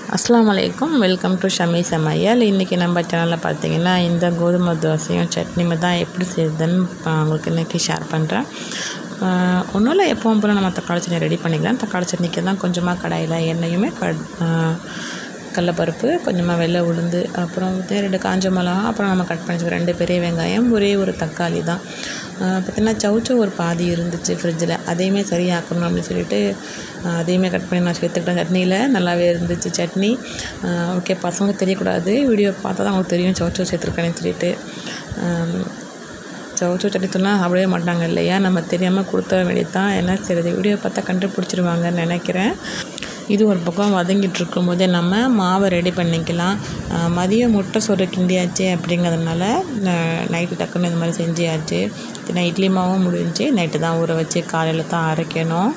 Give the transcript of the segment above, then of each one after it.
அஸ்ஸலாமு அலைக்கும் welcome to Shami சமையல் இன்றைக்கி நம்ம சேனலில் பார்த்தீங்கன்னா இந்த கோதுமை தோசையும் சட்னியும் தான் எப்படி செய்யுதுன்னு நான் உங்களுக்கு இன்றைக்கி ஷேர் பண்ணுறேன் ஒன்றும் இல்லை எப்பவும் போல் நம்ம தக்காளி சட்னி ரெடி பண்ணிக்கலாம் தக்காளி சட்னிக்கு தான் கொஞ்சமாக கடாயில் எண்ணெயுமே க கடலப்பருப்பு கொஞ்சமாக வெள்ளை உளுந்து அப்புறம் வந்து ரெண்டு காஞ்ச மிளகா அப்புறம் நம்ம கட் பண்ணி வச்சுக்க ரெண்டு பெரிய வெங்காயம் ஒரே ஒரு தக்காளி தான் பார்த்திங்கன்னா சவுச்சோ ஒரு பாதி இருந்துச்சு ஃப்ரிட்ஜில் அதையுமே சரியாக்கணும் அப்படின்னு சொல்லிட்டு அதையுமே கட் பண்ணி நான் சேர்த்துக்கிட்டேன் சட்னியில் நல்லாவே இருந்துச்சு சட்னி ஓகே பசங்க தெரியக்கூடாது வீடியோ பார்த்தா தான் அவங்களுக்கு தெரியும் சவுச்சோ சேர்த்துருக்கேன்னு சொல்லிட்டு சவுச்சோ சட்னி சொன்னால் சாப்பிடவே மாட்டாங்க இல்லையா நம்ம தெரியாமல் கொடுத்த வேண்டியது தான் என்ன செய்கிறது வீடியோ பார்த்தா கண்டுபிடிச்சிருவாங்கன்னு நினைக்கிறேன் இது ஒரு பக்கம் வதங்கிட்டு இருக்கும்போதே நம்ம மாவை ரெடி பண்ணிக்கலாம் மதியம் முட்டை சோறு கிண்டியாச்சு அப்படிங்கிறதுனால நைட்டு டக்குன்னு இந்த மாதிரி செஞ்சியாச்சு ஏன்னா இட்லி மாவும் முடிஞ்சு நைட்டு தான் ஊற வச்சு காலையில் தான் அரைக்கணும்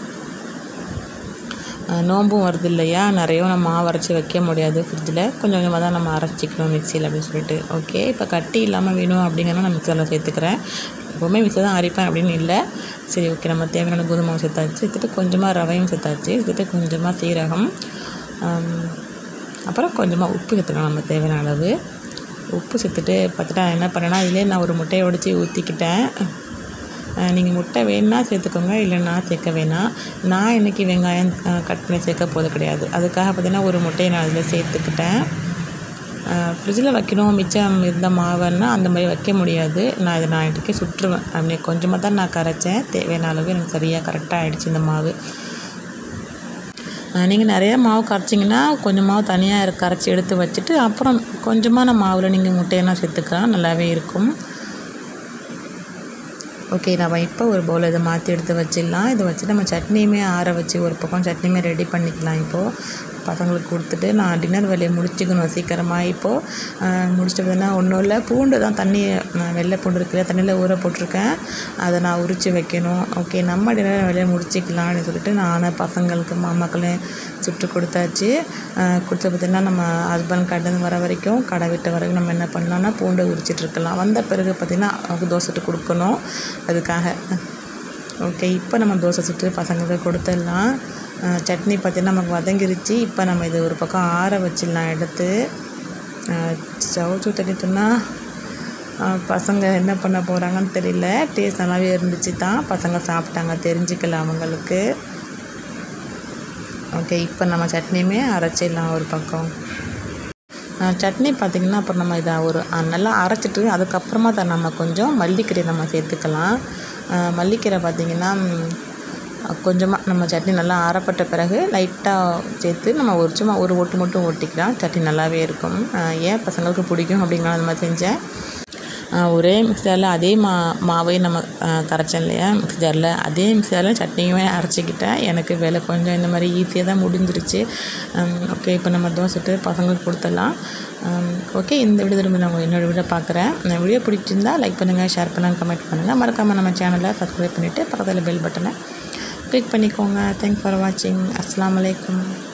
நோம்பும் வருது இல்லையா நிறைய நம்ம மாவு அரைச்சி வைக்க முடியாது ஃப்ரிட்ஜில் கொஞ்சம் கொஞ்சமாக தான் நம்ம அரைச்சிக்கணும் மிக்சியில் அப்படின்னு சொல்லிட்டு ஓகே இப்போ கட்டி இல்லாமல் வேணும் அப்படிங்கிறத நான் மிக்சியில் சேர்த்துக்கிறேன் எப்போவுமே மிக்சியில் தான் அரைப்பேன் அப்படின்னு இல்லை சரி ஓகே நம்ம தேவையான கோதுமை சேர்த்தாச்சு சேர்த்துட்டு கொஞ்சமாக ரவையும் சேர்த்தாச்சு சேர்த்துட்டு கொஞ்சமாக சீரகம் அப்புறம் கொஞ்சமாக உப்பு சேர்த்துக்கலாம் நம்ம தேவையான அளவு உப்பு சேர்த்துட்டு பார்த்துட்டா என்ன பண்ணேன்னா இதிலே நான் ஒரு முட்டையை உடச்சி ஊற்றிக்கிட்டேன் நீங்கள் முட்டை வேணுன்னா சேர்த்துக்கோங்க இல்லைன்னா சேர்க்க வேணாம் நான் இன்றைக்கி வெங்காயம் கட் பண்ணி சேர்க்க போது கிடையாது அதுக்காக பார்த்திங்கன்னா ஒரு முட்டையை நான் அதில் சேர்த்துக்கிட்டேன் ஃப்ரிட்ஜில் வைக்கணும் மிச்சம் இருந்த மாவுன்னா அந்த மாதிரி வைக்க முடியாது நான் இதை நான் இன்றைக்கி சுற்றுவேன் அப்படி கொஞ்சமாக தான் நான் கரைச்சேன் தேவையான அளவு எனக்கு சரியாக கரெக்டாக ஆகிடுச்சு இந்த மாவு நீங்கள் நிறைய மாவு கரைச்சிங்கன்னா கொஞ்சம் மாவு தனியாக கரைச்சி எடுத்து வச்சுட்டு அப்புறம் கொஞ்சமான மாவில் நீங்கள் முட்டையெல்லாம் சேர்த்துக்கலாம் நல்லாவே இருக்கும் ஓகே நம்ம இப்போ ஒரு பவுல் இதை மாற்றி எடுத்து வச்சிடலாம் இதை வச்சு நம்ம சட்னியுமே ஆற வச்சு ஒரு பக்கம் சட்னியுமே ரெடி பண்ணிக்கலாம் இப்போது பசங்களுக்கு கொடுத்துட்டு நான் டின்னர் வேலையை முடிச்சுக்கணும் சீக்கிரமாக இப்போது முடிச்சுட்டு பார்த்தீங்கன்னா ஒன்றும் இல்லை பூண்டு தான் தண்ணி வெள்ளை பூண்டு இருக்கிற தண்ணியில் ஊற போட்டிருக்கேன் அதை நான் உரித்து வைக்கணும் ஓகே நம்ம டின்னர் வேலையை முடிச்சிக்கலாம் அப்படின்னு சொல்லிட்டு நான் பசங்களுக்கு மாமாக்களையும் சுட்டு கொடுத்தாச்சு கொடுத்த பார்த்திங்கன்னா நம்ம ஹஸ்பண்ட் கடன் வர வரைக்கும் கடை விட்ட வரைக்கும் நம்ம என்ன பண்ணலாம்னா பூண்டை உரிச்சிட்ருக்கலாம் வந்த பிறகு பார்த்திங்கன்னா அவங்களுக்கு தோசை சுட்டு கொடுக்கணும் அதுக்காக ஓகே இப்போ நம்ம தோசை சுட்டு பசங்களுக்கு கொடுத்துடலாம் சட்னி பார்த்திங்கன்னா நமக்கு வதங்கிருச்சு இப்போ நம்ம இது ஒரு பக்கம் ஆற வச்சிடலாம் எடுத்து சவுச்சு தட்டிட்டோன்னா பசங்க என்ன பண்ண போகிறாங்கன்னு தெரியல டேஸ்ட் நல்லாவே இருந்துச்சு தான் பசங்க சாப்பிட்டாங்க தெரிஞ்சுக்கல அவங்களுக்கு ஓகே இப்போ நம்ம சட்னியுமே அரைச்சிடலாம் ஒரு பக்கம் சட்னி பார்த்திங்கன்னா அப்புறம் நம்ம இதை ஒரு நல்லா அரைச்சிட்டு அதுக்கப்புறமா தான் நம்ம கொஞ்சம் மல்லிக்கீரை நம்ம சேர்த்துக்கலாம் மல்லிக்கீரை பார்த்திங்கன்னா கொஞ்சமாக நம்ம சட்னி நல்லா அரைப்பட்ட பிறகு லைட்டாக சேர்த்து நம்ம ஒரு சும்மா ஒரு ஒட்டு மட்டும் ஒட்டிக்கலாம் சட்னி நல்லாவே இருக்கும் ஏன் பசங்களுக்கு பிடிக்கும் அப்படிங்கிற அந்த மாதிரி செஞ்சேன் ஒரே மிக்சரில் அதே மா மாவையும் நம்ம கரைச்சோம் இல்லையா மிக்ஸி ஜாரில் அதே மிக்சரில் சட்னியுமே அரைச்சிக்கிட்டேன் எனக்கு வேலை கொஞ்சம் இந்த மாதிரி ஈஸியாக தான் முடிஞ்சிருச்சு ஓகே இப்போ நம்ம தோசைட்டு பசங்களுக்கு கொடுத்துடலாம் ஓகே இந்த வீடியோ திரும்ப நான் என்னோடய வீடியோ பார்க்குறேன் இந்த வீடியோ பிடிச்சிருந்தா லைக் பண்ணுங்கள் ஷேர் பண்ணுங்கள் கமெண்ட் பண்ணுங்கள் மறக்காமல் நம்ம சேனலை சப்ஸ்கிரைப் பண்ணிவிட்டு பக்கத்தில் பெல் பட்டனை கிளிக் பண்ணிக்கோங்க தேங்க் ஃபார் வாட்சிங் அஸ்லாம் வலைக்கம்